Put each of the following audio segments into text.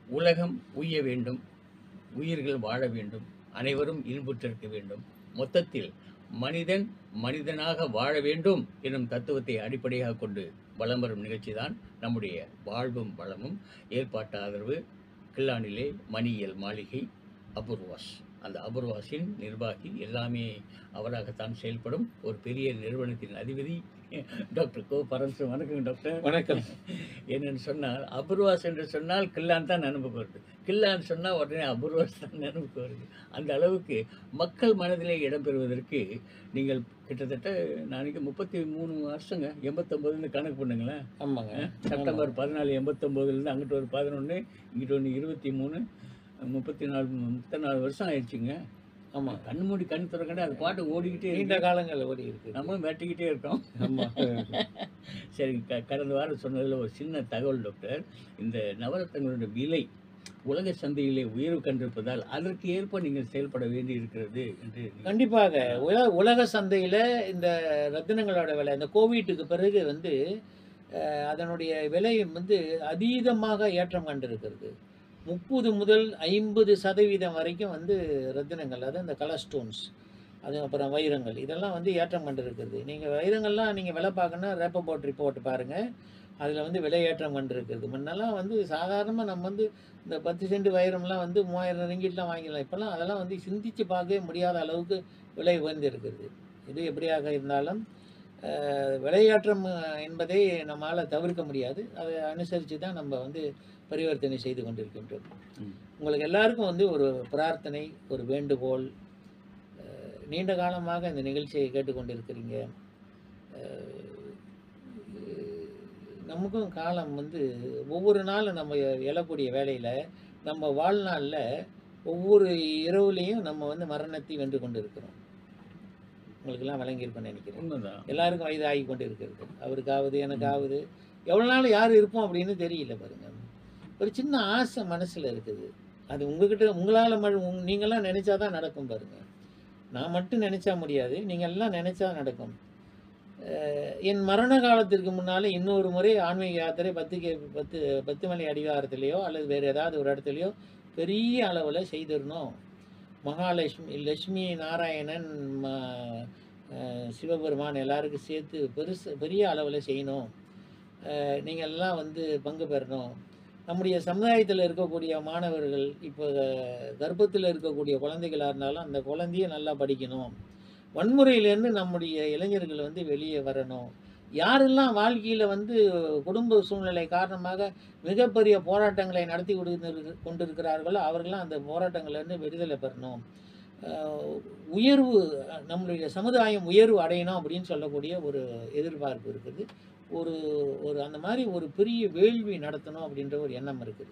உலகம் உய்ய வேண்டும் உயிர்கள் வாழ வேண்டும் அனைவரும் இன்புற்றிருக்க வேண்டும் மொத்தத்தில் மனிதன் மனிதனாக வாழ வேண்டும் எனும் தத்துவத்தை அடிப்படையாக கொண்டு வலம் வரும் நிகழ்ச்சி தான் நம்முடைய வாழ்வும் வளமும் ஏற்பாட்டு ஆதரவு கில்லானிலே மணியியல் மாளிகை அபூர்வாஸ் அந்த அபூர்வாஸின் நிர்வாகி எல்லாமே அவராகத்தான் செயல்படும் ஒரு பெரிய நிறுவனத்தின் அதிபதி டாக்டர் கோ பரம்சு வணக்கம் டாக்டர் வணக்கம் என்னன்னு சொன்னால் அபூர்வாஸ் என்று சொன்னால் கில்லான் தான் நினைவுக்கு வருது கில்லான்னு சொன்னால் உடனே அபூர்வாஸ் தான் நினைவுக்கு வருது அந்த அளவுக்கு மக்கள் மனதிலே இடம்பெறுவதற்கு நீங்கள் கிட்டத்தட்ட நாளைக்கு முப்பத்தி மூணு வருஷங்க எண்பத்தொம்போதுன்னு கணக்கு பண்ணுங்களேன் ஆமாங்க செப்டம்பர் பதினாலு எண்பத்தொம்போதுலேருந்து அங்கிட்டு ஒரு பதினொன்று இங்கிட்டு ஒன்று இருபத்தி மூணு முப்பத்தி நாலு முப்பத்தி நாலு வருஷம் ஆயிடுச்சுங்க ஆமா கண்ணு மூடி கண் திறக்கண்டே அது பாட்டு ஓடிக்கிட்டே நீண்ட இருக்கு. காலங்கள் ஓடி இருக்கு நம்மளும் வெட்டிக்கிட்டே இருக்கோம் ஆமா சரி க கடந்த வாரம் சொன்னதில் ஒரு சின்ன தகவல் டாக்டர் இந்த நவரத்தங்களோட விலை உலக சந்தையிலே உயர்வு கண்டிருப்பதால் அதற்கு ஏற்ப நீங்கள் செயல்பட வேண்டி இருக்கிறது என்று கண்டிப்பாக உலக உலக சந்தையில இந்த ரத்தினங்களோட விலை இந்த கோவிட்டுக்கு பிறகு வந்து அஹ், அதனுடைய விலை வந்து அதீதமாக ஏற்றம் கண்டிருக்கிறது முப்பது முதல் ஐம்பது சதவீதம் வரைக்கும் வந்து ரத்தினங்கள் அதாவது இந்த கலர் ஸ்டோன்ஸ் அது அப்புறம் வைரங்கள் இதெல்லாம் வந்து ஏற்றம் கண்டிருக்கிறது நீங்கள் வைரங்கள்லாம் நீங்கள் விலை பார்க்கணுன்னா ரேப்ப போட் ரிப்போர்ட் பாருங்கள் அதில் வந்து விலை ஏற்றம் கண்டிருக்கிறது முன்னெல்லாம் வந்து சாதாரணமாக நம்ம வந்து இந்த பத்து சென்ட் வைரம்லாம் வந்து மூவாயிரம் ரிங்கிட்லாம் வாங்கிடலாம் இப்போல்லாம் அதெல்லாம் வந்து சிந்திச்சு பார்க்கவே முடியாத அளவுக்கு விலை உயர்ந்திருக்கிறது இது எப்படியாக இருந்தாலும் அஹ், விலையேற்றம் அஹ், என்பதை நம்மால் தவிர்க்க முடியாது அதை அனுசரித்து தான் நம்ம வந்து பரிவர்த்தனை செய்து கொண்டிருக்கின்றோம் ம். உங்களுக்கு எல்லாருக்கும் வந்து ஒரு பிரார்த்தனை ஒரு வேண்டுகோள் அஹ், நீண்ட காலமாக இந்த நிகழ்ச்சியை கேட்டுக்கொண்டிருக்கிறீங்க அஹ், நமக்கும் காலம் வந்து ஒவ்வொரு நாளும் நம்ம எழக்கூடிய வேலையில் நம்ம வாழ்நாளில் ஒவ்வொரு இரவுலேயும் நம்ம வந்து மரணத்தை வென்று கொண்டு இருக்கிறோம் உங்களுக்கெல்லாம் விளங்கியிருப்பேன்னு நினைக்கிறேன் உண்மைதான் எல்லாருக்கும் வயது ஆகி கொண்டு இருக்கிறது அவருக்காவது எனக்காவது எவ்வளோ நாள் யார் இருப்போம் அப்படின்னு தெரியல பாருங்க ஒரு சின்ன ஆசை மனசில் இருக்குது அது உங்ககிட்ட உங்களால் ம உங் நீங்களாம் நினைச்சாதான் நடக்கும் பாருங்க நான் மட்டும் நினைச்சா முடியாது நீங்கள் எல்லாம் நினைச்சா நடக்கும் அஹ் என் மரண காலத்திற்கு முன்னால் இன்னொரு முறை ஆன்மீக யாத்திரை பத்து கே பத்து பத்து மலை அடிவாரத்திலேயோ அல்லது வேறு ஏதாவது ஒரு இடத்துலையோ பெரிய அளவில் செய்திடணும் மகாலட்சுமி லட்சுமி நாராயணன் ம- அஹ் சிவபெருமான் எல்லாருக்கும் சேர்த்து பெருசு பெரிய அளவில் செய்யணும் அஹ் நீங்க எல்லாம் வந்து பங்கு பெறணும் நம்முடைய சமுதாயத்தில் இருக்கக்கூடிய மாணவர்கள் இப்போ கர்ப்பத்தில் இருக்கக்கூடிய குழந்தைகளாக இருந்தாலும் அந்த குழந்தைய நல்லா படிக்கணும் வன்முறையிலேருந்து நம்முடைய இளைஞர்கள் வந்து வெளியே வரணும் யாரெல்லாம் வாழ்க்கையில் வந்து குடும்ப சூழ்நிலை காரணமாக மிகப்பெரிய போராட்டங்களை நடத்தி கொடுத்து கொண்டிருக்கிறார்களோ அவர்கள்லாம் அந்த போராட்டங்கள்லேருந்து விடுதலை பெறணும் அஹ் உயர்வு நம்மளுடைய சமுதாயம் உயர்வு அடையணும் அப்படின்னு சொல்லக்கூடிய ஒரு எதிர்பார்ப்பு இருக்குது ஒரு ஒரு அந்த மாதிரி ஒரு பெரிய வேள்வி நடத்தணும் அப்படின்ற ஒரு எண்ணம் இருக்குது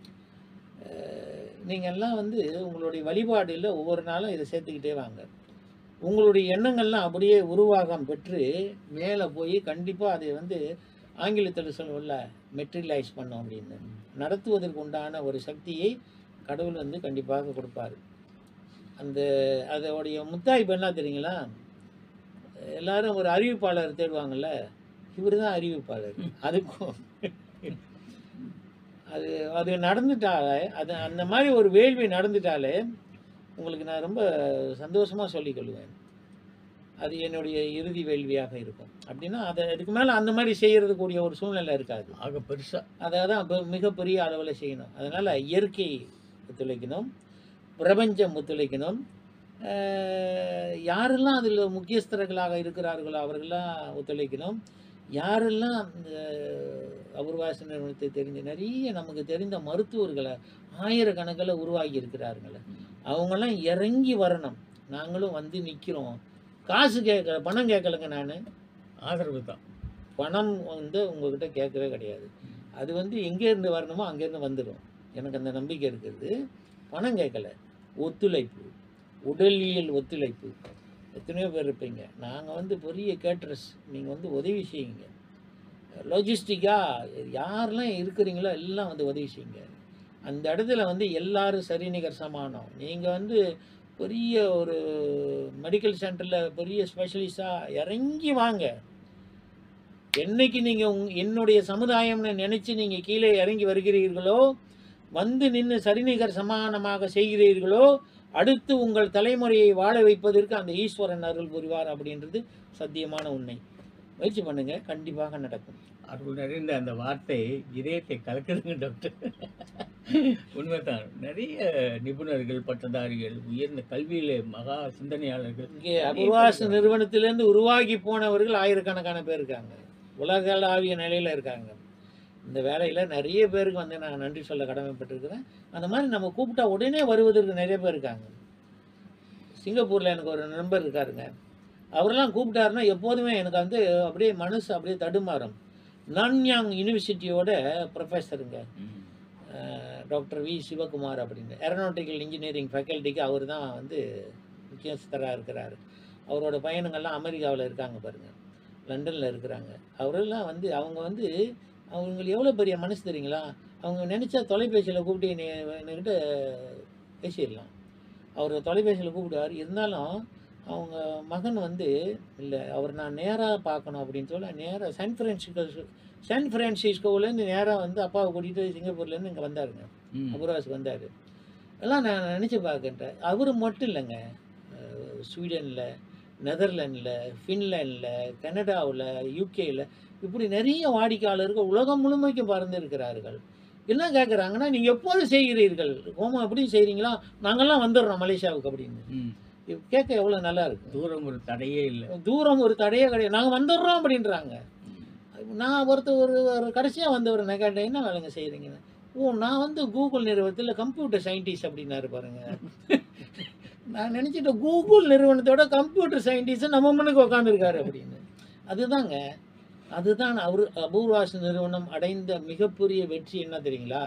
அஹ் நீங்க எல்லாம் வந்து உங்களுடைய வழிபாடுல ஒவ்வொரு நாளும் இதை சேர்த்துக்கிட்டே வாங்க உங்களுடைய எண்ணங்கள்லாம் அப்படியே உருவாகம் பெற்று மேலே போய் கண்டிப்பாக அதை வந்து ஆங்கிலத்தில் சொல்லுவோம்ல மெட்ரிலைஸ் பண்ணோம் அப்படின்னு நடத்துவதற்கு உண்டான ஒரு சக்தியை கடவுள் வந்து கண்டிப்பாக கொடுப்பாரு அந்த அதோடைய முத்தாய்ப்பு என்ன தெரியுங்களா எல்லாரும் ஒரு அறிவிப்பாளர் தேடுவாங்கல்ல இவர் தான் அறிவிப்பாளர் அதுக்கும் அது அது நடந்துட்டாலே அது அந்த மாதிரி ஒரு வேள்வி நடந்துட்டாலே உங்களுக்கு நான் ரொம்ப சந்தோஷமாக சொல்லிக்கொள்வேன் அது என்னுடைய இறுதி வேள்வியாக இருக்கும் அப்படின்னா அதை அதுக்கு மேலே அந்த மாதிரி செய்யறதுக்கூடிய ஒரு சூழ்நிலை இருக்காது ஆக பெருசா அதை தான் பெ- மிகப்பெரிய அளவில் செய்யணும் அதனால் இயற்கை ஒத்துழைக்கணும் பிரபஞ்சம் ஒத்துழைக்கணும் அஹ் யாரெல்லாம் அதில் முக்கியஸ்தர்களாக இருக்கிறார்களோ அவர்கள்லாம் ஒத்துழைக்கணும் யாரெல்லாம் இந்த அபூர்வாசி நிறுவனத்தை தெரிஞ்ச நிறைய நமக்கு தெரிந்த மருத்துவர்களை ஆயிரக்கணக்கில் உருவாகி இருக்கிறார்கள அவங்கெல்லாம் இறங்கி வரணும் நாங்களும் வந்து நிற்கிறோம் காசு கேட்கல பணம் கேட்கலங்க நான் ஆதரவு தான் பணம் வந்து உங்ககிட்ட கேட்கவே கிடையாது அது வந்து எங்கேருந்து வரணுமோ அங்கேருந்து வந்துடும் எனக்கு அந்த நம்பிக்கை இருக்கிறது பணம் கேட்கல ஒத்துழைப்பு உடலியல் ஒத்துழைப்பு எத்தனையோ பேர் இருப்பீங்க நாங்கள் வந்து பெரிய கேட்ரஸ் நீங்கள் வந்து உதவி செய்யுங்க லாஜிஸ்டிக்காக யாரெல்லாம் இருக்கிறீங்களோ எல்லாம் வந்து உதவி செய்யுங்க அந்த இடத்துல வந்து எல்லாரும் சரிநிகர் சமானம் நீங்கள் வந்து பெரிய ஒரு மெடிக்கல் சென்டரில் பெரிய ஸ்பெஷலிஸ்டாக இறங்கி வாங்க என்னைக்கு நீங்கள் உங் என்னுடைய சமுதாயம்னு நினச்சி நீங்கள் கீழே இறங்கி வருகிறீர்களோ வந்து நின்று சரிநிகர் சமானமாக செய்கிறீர்களோ அடுத்து உங்கள் தலைமுறையை வாழ வைப்பதற்கு அந்த ஈஸ்வரன் அருள் புரிவார் அப்படின்றது சத்தியமான உண்மை முயற்சி பண்ணுங்க கண்டிப்பாக நடக்கும் அருள் நிறைந்த அந்த வார்த்தை இதயத்தை கலக்குதுங்க டாக்டர் உண்மைதான் நிறைய நிபுணர்கள் பட்டதாரிகள் உயர்ந்த கல்வியில மகா சிந்தனையாளர்கள் இங்கே அபுர்வாச நிறுவனத்திலேருந்து உருவாகி போனவர்கள் ஆயிரக்கணக்கான பேர் இருக்காங்க உலகளாவிய நிலையில் இருக்காங்க இந்த வேலையில் நிறைய பேருக்கு வந்து நான் நன்றி சொல்ல கடமைப்பட்டிருக்கிறேன் அந்த மாதிரி நம்ம கூப்பிட்டா உடனே வருவதற்கு நிறைய பேர் இருக்காங்க சிங்கப்பூரில் எனக்கு ஒரு நண்பர் இருக்காருங்க அவரெல்லாம் கூப்பிட்டாருன்னா எப்போதுமே எனக்கு வந்து அப்படியே மனசு அப்படியே தடுமாறும் நன்யாங் யூனிவர்சிட்டியோட ப்ரொஃபஸருங்க ம். டாக்டர் வி சிவகுமார் அப்படின்னு ஏரோநாட்டிக்கல் இன்ஜினியரிங் ஃபேக்கல்ட்டிக்கு அவர் தான் வந்து முக்கியஸ்தராக இருக்கிறாரு அவரோட பையனுங்கள்லாம் அமெரிக்காவில் இருக்காங்க பாருங்க லண்டனில் இருக்கிறாங்க அவரெல்லாம் வந்து அவங்க வந்து அவங்களுக்கு எவ்வளோ பெரிய மனசு தெரியுங்களா அவங்க நினச்சா தொலைபேசியில் கூப்பிட்டு என்னை என்கிட்ட பேசிடலாம் அவர் தொலைபேசியில் கூப்பிடுவார் இருந்தாலும் அவங்க மகன் வந்து இல்லை அவர் நான் நேராக பார்க்கணும் அப்படின்னு சொல்ல நேராக சான் பிரான்சிஸ்கோ சான் பிரான்சிஸ்கோவிலேருந்து நேராக வந்து அப்பாவை கூட்டிகிட்டு சிங்கப்பூர்லேருந்து இங்கே வந்தாருங்க ம். அபுராஸ் வந்தார் எல்லாம் நான் நினச்சி பார்க்கின்றேன் அவர் மட்டும் இல்லைங்க அஹ் ஸ்வீடனில் நெதர்லாண்டில் ஃபின்லாண்டில் கனடாவில் யூகேயில் இப்படி நிறைய வாடிக்கையாளர்கள் உலகம் முழுமைக்கும் பறந்திருக்கிறார்கள் என்ன கேட்குறாங்கன்னா நீங்கள் எப்போது செய்கிறீர்கள் ஹோமம் எப்படி செய்கிறீங்களா நாங்கள்லாம் வந்துடுறோம் மலேசியாவுக்கு அப்படின்னு ம். இது கேட்க எவ்வளோ நல்லா இருக்கு தூரம் ஒரு தடையே இல்லை தூரம் ஒரு தடையே கிடையாது நாங்கள் வந்துடுறோம் அப்படின்றாங்க நான் ஒருத்தர் ஒரு ஒரு கடைசியாக வந்தவர் நான் கேட்டேன் என்ன வேலைங்க செய்கிறீங்கன்னு ஓ நான் வந்து கூகுள் நிறுவனத்தில் கம்ப்யூட்டர் சயின்டிஸ்ட் அப்படின்னாரு பாருங்க நான் நினச்சிட்டேன் கூகுள் நிறுவனத்தோட கம்ப்யூட்டர் சயின்டிஸ்ட் நம்ம முன்னுக்கு உட்காந்துருக்காரு அப்படின்னு அதுதாங்க அதுதான் அவர் அபூர்வாஸ் நிறுவனம் அடைந்த மிகப்பெரிய வெற்றி என்ன தெரியுங்களா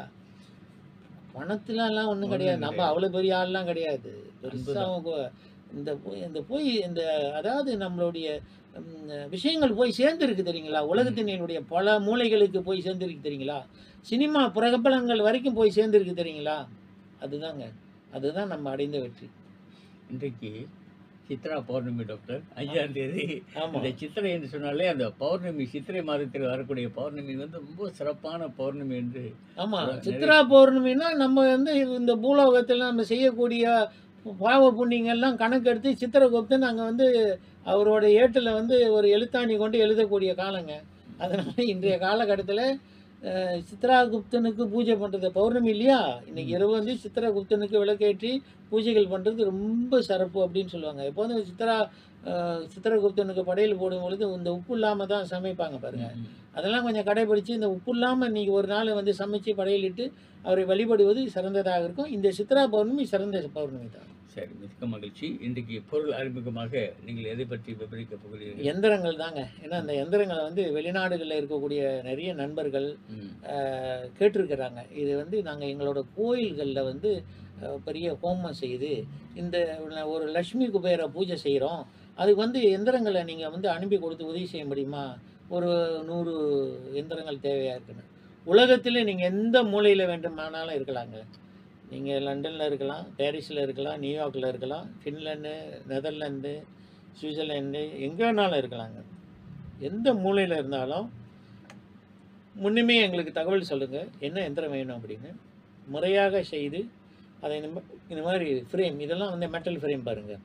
பணத்துலலாம் ஒன்றும் கிடையாது நம்ம அவ்வளோ பெரிய ஆள்லாம் கிடையாது பெருசாக அவங்க இந்த போய் இந்த போய் இந்த அதாவது நம்மளுடைய ம், விஷயங்கள் போய் சேர்ந்துருக்கு தெரியுங்களா உலகத்தினுடைய பல மூலைகளுக்கு போய் சேர்ந்துருக்கு தெரியுங்களா சினிமா பிரபலங்கள் வரைக்கும் போய் சேர்ந்துருக்கு தெரியுங்களா அதுதாங்க அதுதான் நம்ம அடைந்த வெற்றி இன்றைக்கு சித்ரா பௌர்ணமி டாக்டர் அஞ்சாம் தேதி ஆமாம் இந்த சித்திரை என்று சொன்னாலே அந்த பௌர்ணமி சித்திரை மாதத்தில் வரக்கூடிய பௌர்ணமி வந்து ரொம்ப சிறப்பான பௌர்ணமி என்று ஆமாம் நிறைய- சித்ரா பௌர்ணமின்னா நம்ம வந்து இந்த பூலோகத்தில் நம்ம செய்யக்கூடிய பாவ புண்ணியங்கள்லாம் கணக்கெடுத்து சித்திரகுப்து நாங்கள் வந்து அவரோட ஏட்டில் வந்து ஒரு எழுத்தாணி கொண்டு எழுதக்கூடிய காலங்க அதனால இன்றைய காலகட்டத்தில் சித்ராகுப்தனுக்கு பூஜை பண்ணுறது பௌர்ணமி இல்லையா இன்னைக்கு இரவு வந்து சித்ரகுப்தனுக்கு விளக்கேற்றி பூஜைகள் பண்ணுறது ரொம்ப சிறப்பு அப்படின்னு சொல்லுவாங்க எப்போதும் சித்ரா அஹ், சித்ரகுப்தனுக்கு படையல் போடும் பொழுது இந்த உப்பு இல்லாமல் தான் சமைப்பாங்க பாருங்க அதெல்லாம் கொஞ்சம் கடைபிடிச்சு இந்த உப்பு இல்லாமல் இன்னைக்கு ஒரு நாள் வந்து சமைச்சு படையலிட்டு அவரை வழிபடுவது சிறந்ததாக இருக்கும் இந்த சித்ரா பௌர்ணமி சிறந்த பௌர்ணமி தான் சரி மிக்க மகிழ்ச்சி இன்றைக்கு பொருள் அறிமுகமாக நீங்கள் எதை பற்றி விவரிக்க போகிறீர்கள் எந்திரங்கள் தாங்க ஏன்னா அந்த எந்திரங்களை வந்து வெளிநாடுகளில் இருக்கக்கூடிய நிறைய நண்பர்கள் ம். அஹ், கேட்டிருக்கிறாங்க இது வந்து நாங்கள் எங்களோட கோயில்களில் வந்து அஹ், பெரிய ஹோமம் செய்து இந்த ஒரு லக்ஷ்மி குபேர பூஜை செய்கிறோம் அதுக்கு வந்து எந்திரங்களை நீங்கள் வந்து அனுப்பி கொடுத்து உதவி செய்ய முடியுமா ஒரு நூறு எந்திரங்கள் தேவையாக இருக்குன்னு உலகத்தில் நீங்கள் எந்த மூலையில் வேண்டுமானாலும் இருக்கலாங்க நீங்கள் லண்டனில் இருக்கலாம் பாரிஸில் இருக்கலாம் நியூயார்க்கில் இருக்கலாம் ஃபின்லாண்டு நெதர்லாந்து சுவிட்சர்லாண்டு எங்கே வேணாலும் இருக்கலாங்க எந்த மூலையில் இருந்தாலும் முன்னுமே எங்களுக்கு தகவல் சொல்லுங்கள் என்ன எந்திரம் வேணும் அப்படின்னு முறையாக செய்து அதை இந்த மா- இந்த மாதிரி ஃப்ரேம் இதெல்லாம் வந்து மெட்டல் ஃப்ரேம் பாருங்கள்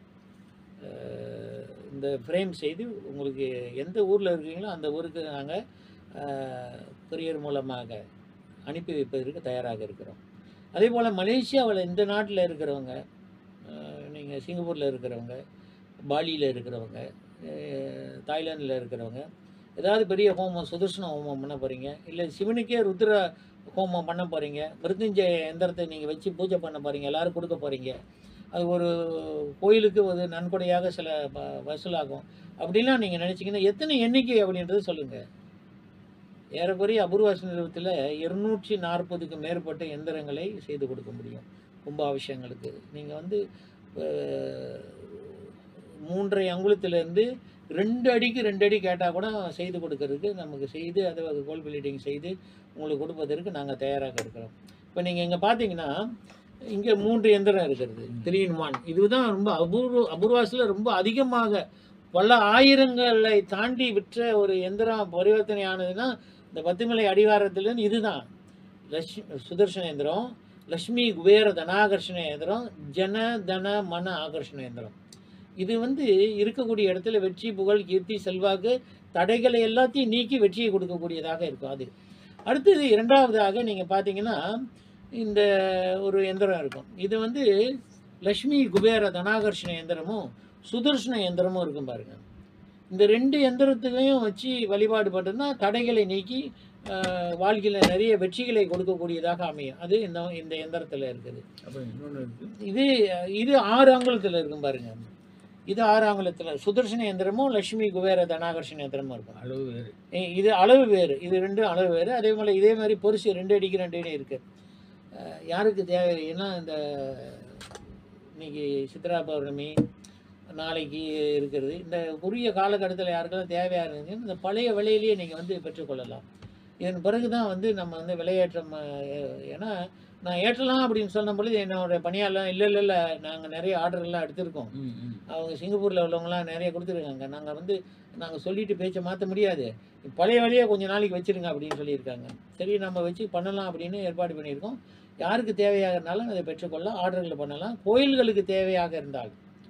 இந்த ஃப்ரேம் செய்து உங்களுக்கு எந்த ஊரில் இருக்கீங்களோ அந்த ஊருக்கு நாங்கள் கொரியர் மூலமாக அனுப்பி வைப்பதற்கு தயாராக இருக்கிறோம் அதே போல் மலேசியாவில் இந்த நாட்டில் இருக்கிறவங்க நீங்கள் சிங்கப்பூரில் இருக்கிறவங்க பாலியில் இருக்கிறவங்க அஹ், தாய்லாந்தில் இருக்கிறவங்க ஏதாவது பெரிய ஹோமம் சுதர்சன ஹோமம் பண்ண போகிறீங்க இல்லை சிவனுக்கே ருத்ர ஹோமம் பண்ண போகிறீங்க மிருத்யுஞ்சய எந்திரத்தை நீங்கள் வச்சு பூஜை பண்ண போகிறீங்க எல்லாரும் கொடுக்க போகிறீங்க அது ஒரு கோயிலுக்கு ஒரு நன்கொடையாக சில வ- வசூலாகும் அப்படின்லாம் நீங்கள் நினச்சிங்கன்னா எத்தனை எண்ணிக்கை அப்படின்றது சொல்லுங்கள் ஏறக்குறைய அபூர்வாச நிறுவனத்தில் இருநூற்றி நாற்பதுக்கு மேற்பட்ட எந்திரங்களை செய்து கொடுக்க முடியும் கும்பாபிஷேகங்களுக்கு நீங்கள் வந்து அஹ், மூன்றரை அங்குலத்திலேருந்து ரெண்டு அடிக்கு ரெண்டு அடி கேட்டால் கூட செய்து கொடுக்கறதுக்கு நமக்கு செய்து அதை கோல் பில்டிங் செய்து உங்களுக்கு கொடுப்பதற்கு நாங்கள் தயாராக இருக்கிறோம் இப்போ நீங்கள் இங்கே பார்த்தீங்கன்னா இங்கே மூன்று எந்திரம் இருக்கிறது த்ரீ இன் ஒன் இதுதான் ரொம்ப அபூர்வ அபூர்வாசில் ரொம்ப அதிகமாக பல ஆயிரங்களை தாண்டி விற்ற ஒரு எந்திரம் பரிவர்த்தனை ஆனதுன்னா இந்த பத்துமலை அடிவாரத்துலேருந்து இதுதான் லட்சுமி சுதர்சன எந்திரம் லக்ஷ்மி குபேர தனாகர்ஷண யந்திரம் ஜன தன மன ஆகர்ஷண யந்திரம் இது வந்து இருக்கக்கூடிய இடத்துல வெற்றி புகழ் கீர்த்தி செல்வாக்கு தடைகளை எல்லாத்தையும் நீக்கி வெற்றியை கொடுக்கக்கூடியதாக இருக்கும் அது அடுத்தது இரண்டாவதாக நீங்கள் பார்த்தீங்கன்னா இந்த ஒரு எந்திரம் இருக்கும் இது வந்து லக்ஷ்மி குபேர தனாகர்ஷண எந்திரமும் சுதர்ஷன எந்திரமும் இருக்கும் பாருங்க இந்த ரெண்டு எந்திரத்துலையும் வச்சு வழிபாடு பண்ணுறதுனா தடைகளை நீக்கி ஆஹ், வாழ்க்கையில நிறைய வெற்றிகளை கொடுக்கக்கூடியதாக அமையும் அது இந்த இந்த எந்திரத்தில் இருக்குது அப்புறம் இன்னொன்று இருக்கு இது இது ஆறு அங்குலத்தில் இருக்கும் பாருங்க இது ஆறு அங்குலத்தில் சுதர்ஷன எந்திரமும் லட்சுமி குபேர தனாகர்ஷண எந்திரமும் இருக்கும் அளவு வேறு இ- இது அளவு வேறு இது ரெண்டும் அளவு வேறு அதே மாதிரி இதே மாதிரி பொரிசு ரெண்டு அடிக்கு ரெண்டு அடி இருக்கு அஹ் யாருக்கு தேவை ஏன்னா இந்த இன்னைக்கு சித்ரா பௌர்ணமி நாளைக்கு இருக்கிறது இந்த குறுகிய காலகட்டத்தில் யாருக்கெல்லாம் தேவையாக இருந்துச்சுன்னா இந்த பழைய விலையிலேயே நீங்கள் வந்து பெற்றுக்கொள்ளலாம் இதன் பிறகு தான் வந்து நம்ம வந்து விலையேற்றம் அஹ், ஏன்னா நான் ஏற்றலாம் அப்படின்னு சொன்ன பொழுது என்னோட பணியாளர் இல்லை இல்லை இல்லை நாங்கள் நிறைய ஆர்டர்லாம் எடுத்திருக்கோம் ம் ம் அவங்க சிங்கப்பூரில் உள்ளவங்களாம் நிறைய கொடுத்துருக்காங்க நாங்கள் வந்து நாங்கள் சொல்லிட்டு பேச்சை மாற்ற முடியாது பழைய வழியை கொஞ்ச நாளைக்கு வச்சிருங்க அப்படின்னு சொல்லியிருக்காங்க சரி நம்ம வச்சு பண்ணலாம் அப்படின்னு ஏற்பாடு பண்ணியிருக்கோம் யாருக்கு தேவையாக இருந்தாலும் அதை பெற்றுக்கொள்ள ஆர்டர்களை பண்ணலாம் கோயில்களுக்கு தேவையாக இருந்தால்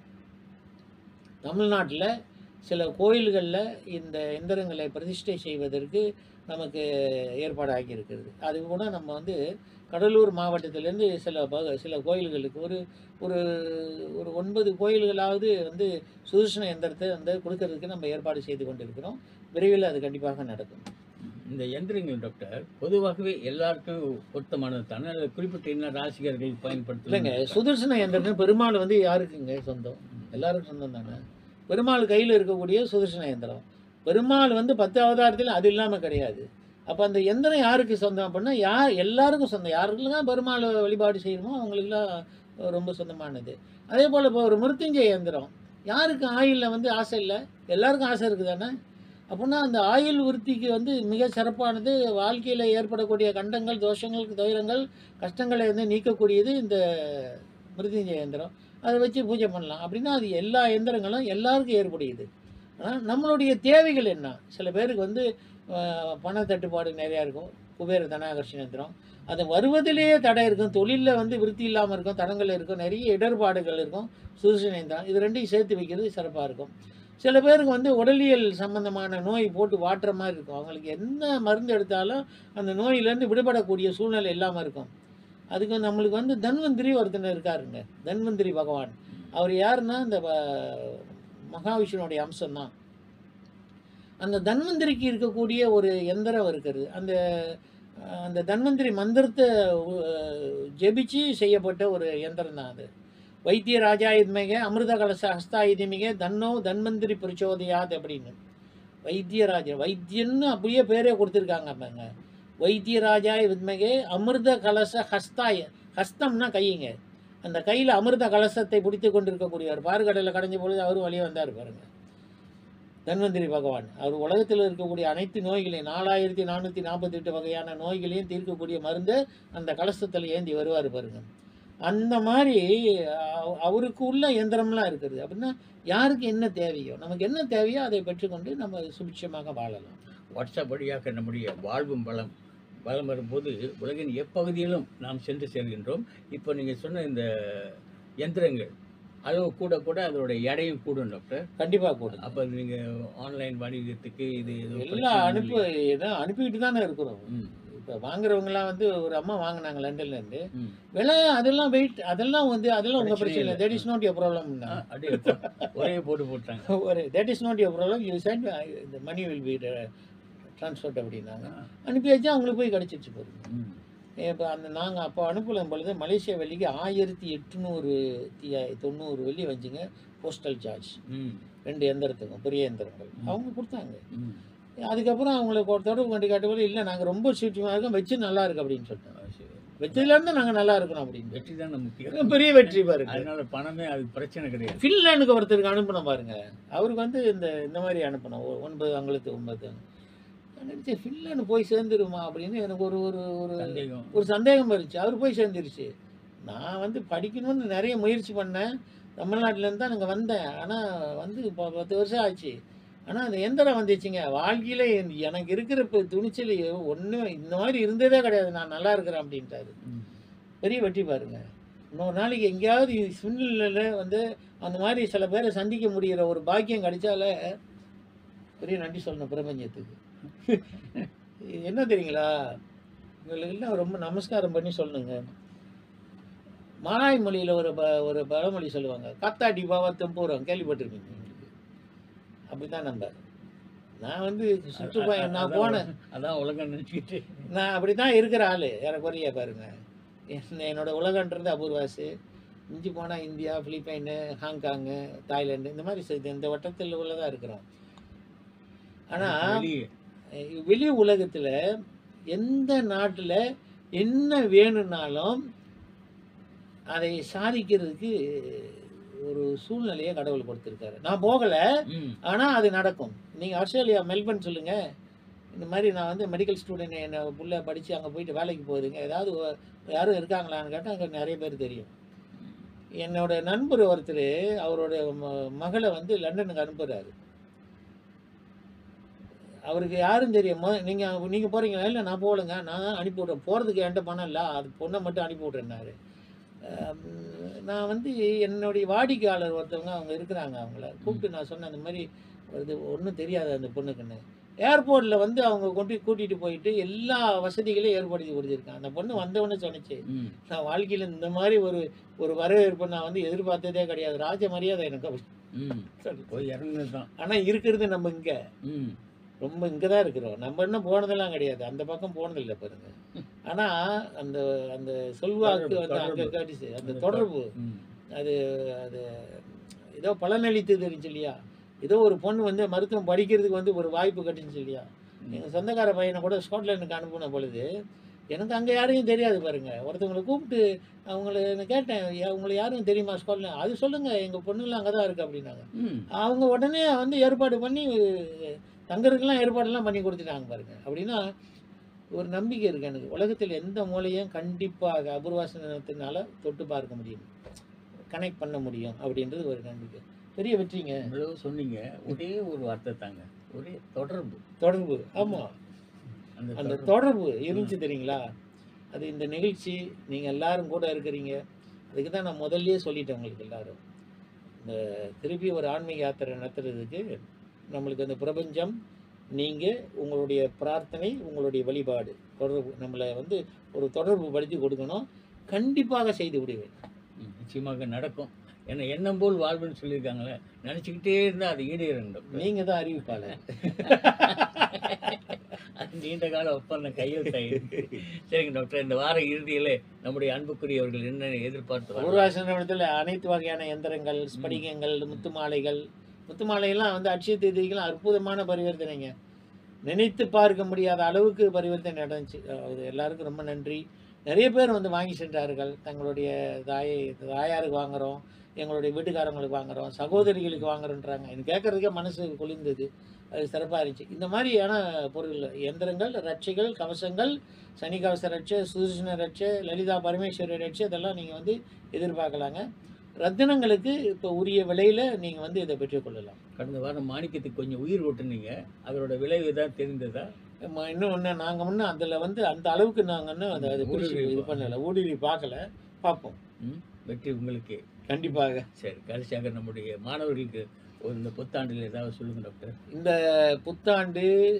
தமிழ்நாட்டில் சில கோயில்களில் இந்த எந்திரங்களை பிரதிஷ்டை செய்வதற்கு நமக்கு ஏற்பாடாகி இருக்கிறது அது கூட நம்ம வந்து கடலூர் மாவட்டத்திலேருந்து சில பக சில கோயில்களுக்கு ஒரு ஒரு ஒரு ஒன்பது கோயில்களாவது வந்து சுதர்சன எந்திரத்தை வந்து கொடுக்கறதுக்கு நம்ம ஏற்பாடு செய்து கொண்டிருக்கிறோம் விரைவில் அது கண்டிப்பாக நடக்கும் இந்த எந்திரங்கள் டாக்டர் பொதுவாகவே எல்லாருக்கும் பொருத்தமானது தானே அல்லது குறிப்பிட்ட என்ன ராசிகர்கள் இல்லைங்க பயன்படுத்துறாங்க சுதர்சன எந்திரம் பெருமாள் வந்து யாருக்குங்க சொந்தம் எல்லாருக்கும் சொந்தம் தானே பெருமாள் கையில் இருக்கக்கூடிய சுதர்சன எந்திரம் பெருமாள் வந்து பத்து அவதாரத்தில் அது இல்லாமல் கிடையாது அப்போ அந்த எந்திரம் யாருக்கு சொந்தம் அப்படின்னா யார் எல்லாருக்கும் சொந்தம் யாருக்கெல்லாம் பெருமாள் வழிபாடு செய்யணுமோ அவங்களுக்குலாம் ரொம்ப சொந்தமானது அதே போல் இப்போ ஒரு மிருத்யுஞ்சய எந்திரம் யாருக்கு ஆயிலில் வந்து ஆசை இல்லை எல்லாருக்கும் ஆசை இருக்குது தானே அப்படின்னா அந்த ஆயுள் விருத்திக்கு வந்து மிக சிறப்பானது வாழ்க்கையில் ஏற்படக்கூடிய கண்டங்கள் தோஷங்கள் துயரங்கள் கஷ்டங்களை வந்து நீக்கக்கூடியது இந்த மிருத்யுஞ்சய எந்திரம் அதை வச்சு பூஜை பண்ணலாம் அப்படின்னா அது எல்லா எந்திரங்களும் எல்லாருக்கும் ஏற்புடையது ஆனால் நம்மளுடைய தேவைகள் என்ன சில பேருக்கு வந்து ஆஹ், பண தட்டுப்பாடு நிறையா இருக்கும் குபேர தனாகர்ஷண எந்திரம் அது வருவதிலேயே தடை இருக்கும் தொழிலில் வந்து விருத்தி இல்லாமல் இருக்கும் தடங்கள் இருக்கும் நிறைய இடர்பாடுகள் இருக்கும் சுதர்சன எந்திரம் இது ரெண்டையும் சேர்த்து வைக்கிறது சிறப்பாக இருக்கும் சில பேருக்கு வந்து உடலியல் சம்பந்தமான நோய் போட்டு வாட்டுற மாதிரி இருக்கும் அவங்களுக்கு என்ன மருந்து எடுத்தாலும் அந்த நோயிலேருந்து விடுபடக்கூடிய சூழ்நிலை இல்லாமல் இருக்கும் அதுக்கு நம்மளுக்கு வந்து தன்வந்திரி ஒருத்தர் இருக்காருங்க தன்வந்திரி பகவான் அவர் யாருன்னா இந்த வ- மகாவிஷ்ணுடைய அம்சம்தான் அந்த தன்வந்திரிக்கு இருக்கக்கூடிய ஒரு எந்திரம் இருக்கிறது அந்த அஹ், அந்த தன்வந்திரி மந்திரத்தை அஹ், ஜெபிச்சு செய்யப்பட்ட ஒரு எந்திரம் தான் அது வைத்திய ராஜாயுத்மிக அமிர்த கலச ஹஸ்தாயுதமிக தன்னோ தன்வந்திரி பிரச்சோதயாத் அப்படின்னு வைத்தியராஜா வைத்தியன்னு அப்படியே பேரே கொடுத்துருக்காங்க பாருங்க வைத்தியராஜாய வித்மகே அமிர்த கலச ஹஸ்தாய ஹஸ்தம்னா கையுங்க அந்த கையில் அமிர்த கலசத்தை பிடித்து கொண்டிருக்கக்கூடியவர் பாறுகடலில் கடைஞ்ச பொழுது அவரும் வழியே வந்தார் பாருங்க தன்வந்திரி பகவான் அவர் உலகத்தில் இருக்கக்கூடிய அனைத்து நோய்களையும் நாலாயிரத்தி நானூற்றி நாற்பத்தெட்டு வகையான நோய்களையும் தீர்க்கக்கூடிய மருந்து அந்த கலசத்தில் ஏந்தி வருவார் பாருங்க அந்த மாதிரி அவ- அவருக்கு உள்ள எந்திரம்லாம் இருக்குது அப்படின்னா யாருக்கு என்ன தேவையோ நமக்கு என்ன தேவையோ அதை பெற்றுக்கொண்டு நம்ம சுபிட்சமாக வாழலாம் வாட்ஸ்அப் வழியாக நம்முடைய வாழ்வும் வளம் வளம் வரும்போது உலகின் எப்பகுதியிலும் நாம் சென்று சேர்கின்றோம் இப்போ நீங்கள் சொன்ன இந்த எந்திரங்கள் அளவு கூட கூட அதோட எடையும் கூடும் டாக்டர் கண்டிப்பாக கூடும் அப்போ நீங்கள் ஆன்லைன் வணிகத்துக்கு இது எதுவும் எல்லாம் பிரச்சனை அனுப்பு இல்லையா? இதான் அனுப்பிக்கிட்டு தானே இருக்கிறோம் ம், இப்போ வாங்குறவங்கலாம் வந்து ஒரு அம்மா வாங்கினாங்க லண்டன்லேருந்து ம். விலை அதெல்லாம் வெயிட் அதெல்லாம் வந்து அதெல்லாம் உங்கள் பிரச்சனை பிரச்சனை இல்லை இல்லை. That is not your problem ஆ, அப்படியே இப்போ ஒரே போட்டு போட்டாங்க ஒரு that is not your problem you sent இந்த மணி வில் பி ட்ரான்ஸ்ஃபர்ட் அப்படின்னாங்க அனுப்பி வச்சு அவங்களுக்கு போய் கிடச்சிருச்சு பாருங்க ம். இப்போ அந்த நாங்கள் அப்போ அனுப்பலும் பொழுது மலேசியா வெள்ளிக்கு ஆயிரத்தி எட்நூறு தொண்ணூறு வெள்ளி வச்சுங்க போஸ்டல் சார்ஜ் ம், ரெண்டு எந்திரத்துக்கும் பெரிய எந்திரங்கள் அவங்க கொடுத்தாங்க ம். அதுக்கப்புறம் அவங்களுக்கு ஒரு தொடர்பு கொண்டு காட்டும்போது இல்லை நாங்கள் ரொம்ப சீக்கிரமாக இருக்கோம் வச்சு நல்லா இருக்கு அப்படின்னு சொல்லிட்டாங்க ஆ, சரி. வச்சதுலேருந்து நாங்கள் நல்லா இருக்கணும் அப்படின்னு வெற்றி தானே முக்கியம் பெரிய வெற்றி பாருங்க அதனால பணமே அது பிரச்சனை கிடையாது ஃபின்லாண்டுக்கு ஒருத்தருக்கு அனுப்பணும் பாருங்க அவருக்கு வந்து இந்த இந்த மாதிரி அனுப்பணும் ஒ- ஒன்பது அங்குலத்து ஒன்பது நான் நினைச்சேன் ஃபின்லாண்டு போய் சேர்ந்துருமா அப்படின்னு எனக்கு ஒரு ஒரு ஒரு சந்தேகம் ஒரு சந்தேகம் இருந்துச்சு அவர் போய் சேர்ந்துருச்சு நான் வந்து படிக்கணும்னு நிறைய முயற்சி பண்ணேன் தமிழ்நாட்டிலேருந்து தான் நாங்கள் வந்தேன் ஆனால் வந்து இப்போ பத்து வருஷம் ஆச்சு ஆனால் அந்த எந்திரம் வந்துச்சுங்க வாழ்க்கையில் எனக்கு இருக்கிற இப்போ துணிச்சல் ஒன்றும் இந்த மாதிரி இருந்ததே கிடையாது நான் நல்லா இருக்கிறேன் அப்படின்ட்டாரு ம். பெரிய வெற்றி பாருங்க இன்னொரு நாளைக்கு எங்கேயாவது சூழ்நிலையில் வந்து அந்த மாதிரி சில பேரை சந்திக்க முடிகிற ஒரு பாக்கியம் கிடைச்சாலே பெரிய நன்றி சொல்லணும் பிரபஞ்சத்துக்கு இது என்ன தெரியுங்களா உங்களுக்கெல்லாம் ரொம்ப நமஸ்காரம் பண்ணி சொல்லணுங்க மானாய் மொழியில் ஒரு ப ஒரு பழமொழி சொல்லுவாங்க காத்தாடி பாவா தெம்பூரம் கேள்விப்பட்டிருக்கீங்க உங்களுக்கு அப்படி தான் நம்ம நான் வந்து சுற்றுப்பயணம் நான் அதான் போனேன் அதான் உலகம் நினச்சிக்கிட்டு நான் அப்படி தான் இருக்கிற ஆள் ஏறக்குறைய பாருங்க என்ன என்னோட உலகன்றது அபூர்வாசு மிஞ்சி போனால் இந்தியா பிலிப்பைனு ஹாங்காங்கு தாய்லாந்து இந்த மாதிரி ச- இந்த வட்டத்தில் உள்ளதாக இருக்கிறோம் ஆனால் வெளியே வெளி உலகத்தில் எந்த நாட்டில் என்ன வேணும்னாலும் அதை சாதிக்கிறதுக்கு ஒரு சூழ்நிலையை கடவுள் கொடுத்துருக்காரு நான் போகலை ம் ஆனால் அது நடக்கும் நீங்கள் ஆஸ்திரேலியா மெல்பர்ன் சொல்லுங்கள் இந்த மாதிரி நான் வந்து மெடிக்கல் ஸ்டூடெண்ட் என்னை புள்ள படித்து அங்கே போயிட்டு வேலைக்கு போகுதுங்க ஏதாவது ஒ- யாரும் இருக்காங்களான்னு கேட்டால் அங்கே நிறைய பேர் தெரியும் என்னோட நண்பர் ஒருத்தர் அவரோட ம- மகளை வந்து லண்டனுக்கு அனுப்புகிறாரு அவருக்கு யாரும் தெரியுமோ நீங்கள் நீங்கள் போகிறீங்களா இல்லை நான் போகலைங்க நான் தான் அனுப்பி விட்றேன் போகிறதுக்கு என்கிட்ட பணம் இல்லை அது பொண்ணை மட்டும் அனுப்பி விட்றேன்னாரு ஆம், நான் வந்து என்னுடைய வாடிக்கையாளர் ஒருத்தவங்க அவங்க இருக்கிறாங்க அவங்கள கூப்பிட்டு நான் சொன்னேன் அந்த மாதிரி இது ஒன்றும் தெரியாது அந்த பொண்ணுக்குன்னு ஏர்போர்ட்டில் வந்து அவங்க கொண்டு கூட்டிகிட்டு போயிட்டு எல்லா வசதிகளையும் ஏற்படுத்தி கொடுத்துருக்காங்க அந்த பொண்ணு வந்தவொடனே சொன்னிச்சு ம் நான் வாழ்க்கையில் இந்த மாதிரி ஒரு ஒரு வரவேற்பு நான் வந்து எதிர்பார்த்ததே கிடையாது ராஜ மரியாதை எனக்கு அப்படி ம் சொல்லுச்சு. போய் இறங்குனது தான் ஆனால் இருக்கிறது நம்ம இங்கே ம் ரொம்ப இங்கே தான் இருக்கிறோம் நம்ம இன்னும் போனதெல்லாம் கிடையாது அந்த பக்கம் போனதில்லை பாருங்க ஆனால் அந்த அந்த சொல்வாக்கு தொடர்பு, வந்து அங்கே தொடர்பு. காட்டுச்சு அந்த தொடர்பு ம் அது அது ஏதோ பலனளித்து தெரிஞ்சு இல்லையா ஏதோ ஒரு பொண்ணு வந்து மருத்துவம் படிக்கிறதுக்கு வந்து ஒரு வாய்ப்பு கிடைச்சிச்சு இல்லையா எங்கள் சொந்தக்கார பையனை கூட ஸ்காட்லாண்டுக்கு அனுப்பின பொழுது எனக்கு அங்கே யாரையும் தெரியாது பாருங்க ஒருத்தவங்களை கூப்பிட்டு அவங்கள நான் கேட்டேன் "யா- உங்களை யாரும் தெரியுமா ஸ்காட்லாந்து அது சொல்லுங்கள் எங்கள் பொண்ணுலாம் அங்கே தான் இருக்குது அப்படின்னாங்க ம் அவங்க உடனே வந்து ஏற்பாடு பண்ணி தங்கறதுக்கெல்லாம் ஏற்பாடெல்லாம் பண்ணி கொடுத்துட்டாங்க பாருங்க அப்படின்னா ஒரு நம்பிக்கை இருக்கு எனக்கு உலகத்தில் எந்த மூலையும் கண்டிப்பாக அபூர்வாசனத்தினால தொட்டு பார்க்க முடியும் கனெக்ட் பண்ண முடியும் அப்படின்றது ஒரு நம்பிக்கை பெரிய வெற்றிங்க இவ்வளவு சொன்னீங்க ஒரே ஒரு வார்த்தை தாங்க ஒரே தொடர்பு தொடர்பு ஆமாம் அந்த அந்த தொடர்பு. தொடர்பு இருந்துச்சு தெரியுங்களா அது இந்த நிகழ்ச்சி நீங்கள் எல்லாரும் கூட இருக்கிறீங்க அதுக்கு தான் நான் முதல்லயே சொல்லிட்டேன் உங்களுக்கு எல்லாரும் இந்த திருப்பி ஒரு ஆன்மீக யாத்திரை நடத்துறதுக்கு நம்மளுக்கு அந்த பிரபஞ்சம் நீங்கள் உங்களுடைய பிரார்த்தனை உங்களுடைய வழிபாடு தொடர்பு நம்மளை வந்து ஒரு தொடர்பு படுத்தி கொடுக்கணும் கண்டிப்பாக செய்து விடுவேன் ம், நிச்சயமாக நடக்கும் ஏன்னா எண்ணம் போல் வாழ்வுன்னு சொல்லியிருக்காங்களே நினச்சிக்கிட்டே இருந்தால் அது ஈடேறும் டாக்டர் நீங்கள் தான் அறிவிப்பாளர் அது நீண்ட கால ஒப்பந்தம் கையெழுத்தாயிருக்கு சரிங்க டாக்டர் இந்த வார இறுதியிலே நம்முடைய அன்புக்குரியவர்கள் என்ன எதிர்பார்த்து வராங்க? உருவாசனத்தில் அனைத்து வகையான எந்திரங்கள் ஸ்படிகங்கள் முத்து மாலைகள் முத்து மாலையெல்லாம் வந்து அட்சய தேதிக்கெல்லாம் அற்புதமான பரிவர்த்தனைங்க நினைத்து பார்க்க முடியாத அளவுக்கு பரிவர்த்தனை நடந்துச்சு அது எல்லாருக்கும் ரொம்ப நன்றி நிறைய பேர் வந்து வாங்கி சென்றார்கள் தங்களுடைய தாயை தாயாருக்கு வாங்குறோம் எங்களுடைய வீட்டுக்காரங்களுக்கு வாங்குறோம் சகோதரிகளுக்கு வாங்குறோன்றாங்க இது கேட்கறதுக்கே மனசு குளிர்ந்தது அது சிறப்பாக இருந்துச்சு இந்த மாதிரியான பொருள் எந்திரங்கள் ரட்சைகள் கவசங்கள் சனி கவச ரட்சை சுதர்சன ரட்சை லலிதா பரமேஸ்வரி ரட்சை இதெல்லாம் நீங்கள் வந்து எதிர்பார்க்கலாங்க ரத்தினங்களுக்கு இப்போ உரிய விலையில் நீங்கள் வந்து இதை பெற்றுக்கொள்ளலாம் கடந்த வாரம் மாணிக்கத்துக்கு கொஞ்சம் உயிர் ஓட்டுனீங்க அதோட விளைவு தான் தெரிந்ததா நம்ம இன்னும் ஒன்று நாங்கள் முன்ன அதில் வந்து அந்த அளவுக்கு நாங்கள் இன்னும் அதை அதை பிடிச்சி இது பண்ணலை ஊடுருவி பார்க்கல பார்ப்போம் ம் வெற்றி உங்களுக்கு கண்டிப்பாக சரி கடைசியாக நம்முடைய மாணவர்களுக்கு ஒரு இந்த புத்தாண்டில் ஏதாவது சொல்லுங்க டாக்டர் இந்த புத்தாண்டு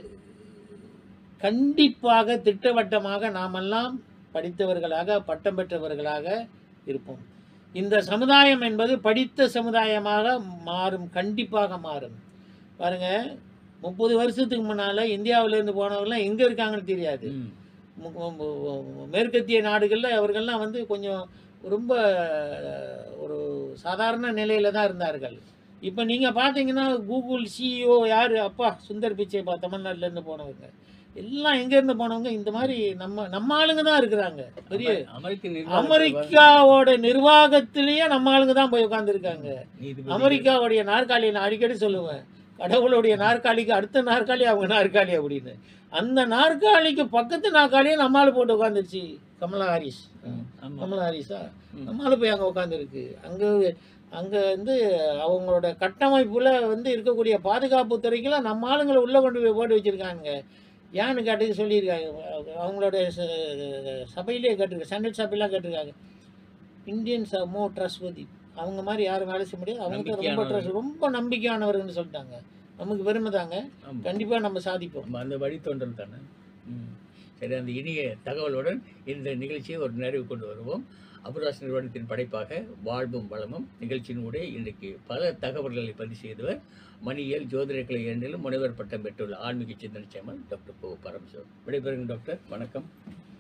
கண்டிப்பாக திட்டவட்டமாக நாமெல்லாம் படித்தவர்களாக பட்டம் பெற்றவர்களாக இருப்போம் இந்த சமுதாயம் என்பது படித்த சமுதாயமாக மாறும் கண்டிப்பாக மாறும் பாருங்க முப்பது வருஷத்துக்கு முன்னால் இந்தியாவிலேருந்து போனவங்களாம் எங்கே இருக்காங்கன்னு தெரியாது ம் மு- மு- மு- மேற்கத்திய நாடுகளில் அவர்கள்லாம் வந்து கொஞ்சம் ரொம்ப ஒரு சாதாரண நிலையில தான் இருந்தார்கள் இப்போ நீங்கள் பார்த்தீங்கன்னா கூகுள் சிஇஓ யார் அப்பா சுந்தர் பிச்சை பா தமிழ்நாட்டிலேருந்து போனவங்க எல்லாம் எங்கேருந்து போனவங்க இந்த மாதிரி நம்ம நம்ம ஆளுங்க தான் இருக்கிறாங்க பெரிய அமெ- அமெரிக்க நிர்வாகத்தில் அமெரிக்காவோட நிர்வாகத்திலேயே நம்ம ஆளுங்க தான் போய் உட்காந்துருக்காங்க நீதிபதிகள், அமெரிக்காவுடைய நாற்காலியை நான் அடிக்கடி சொல்லுவேன் கடவுளுடைய நாற்காலிக்கு அடுத்த நாற்காலி அவங்க நாற்காலி அப்படின்னு அந்த நாற்காலிக்கு பக்கத்து நாற்காலியை நம்மால் போட்டு உட்காந்துருச்சு கமலா ஹாரிஸ் ம், ஆமா. கமலா ஹாரிஸா ம். நம்மால் போய் அங்கே உட்காந்துருக்கு அங்கே அங்கே வந்து அவங்களோட கட்டமைப்பில் வந்து இருக்கக்கூடிய பாதுகாப்பு துறைக்கெல்லாம் நம்ம ஆளுங்களை உள்ளே கொண்டு போய் போட்டு வச்சுருக்காங்க ஏன்னு கேட்டது சொல்லியிருக்காங்க அவங்களோட ச- சபையிலே கேட்டிருக்காங்க செனட் சபையெல்லாம் கேட்டிருக்காங்க இந்தியன்ஸ் ஆர் மோர் ட்ரஸ்ட்வதி அவங்க மாதிரி யாரும் வேலை செய்ய முடியாது அவங்க தான் ரொம்ப நம்பிக்கையானவர்கள். ட்ரஸ்ட் ரொம்ப நம்பிக்கையானவர்கள்னு சொல்லிட்டாங்க நமக்கு பெருமை தாங்க ஆமா. கண்டிப்பாக நம்ம சாதிப்போம் நம்ம அந்த வழித்தோன்றல் தானே ம். சரி அந்த இனிய தகவலுடன் இந்த நிகழ்ச்சியை ஒரு நிறைவு கொண்டு வருவோம் அபுராஸ் நிறுவனத்தின் படைப்பாக வாழ்வும் வளமும் நிகழ்ச்சியினூடே இன்றைக்கு பல தகவல்களை பதிவு செய்தவர் மணியியல் ஜோதிடக்கலை இரண்டிலும் முனைவர் பட்டம் பெற்றுள்ள ஆன்மீக சிந்தனை சேமல் டாக்டர் போ பரமசிவம் விடைபெறுங்க டாக்டர் வணக்கம்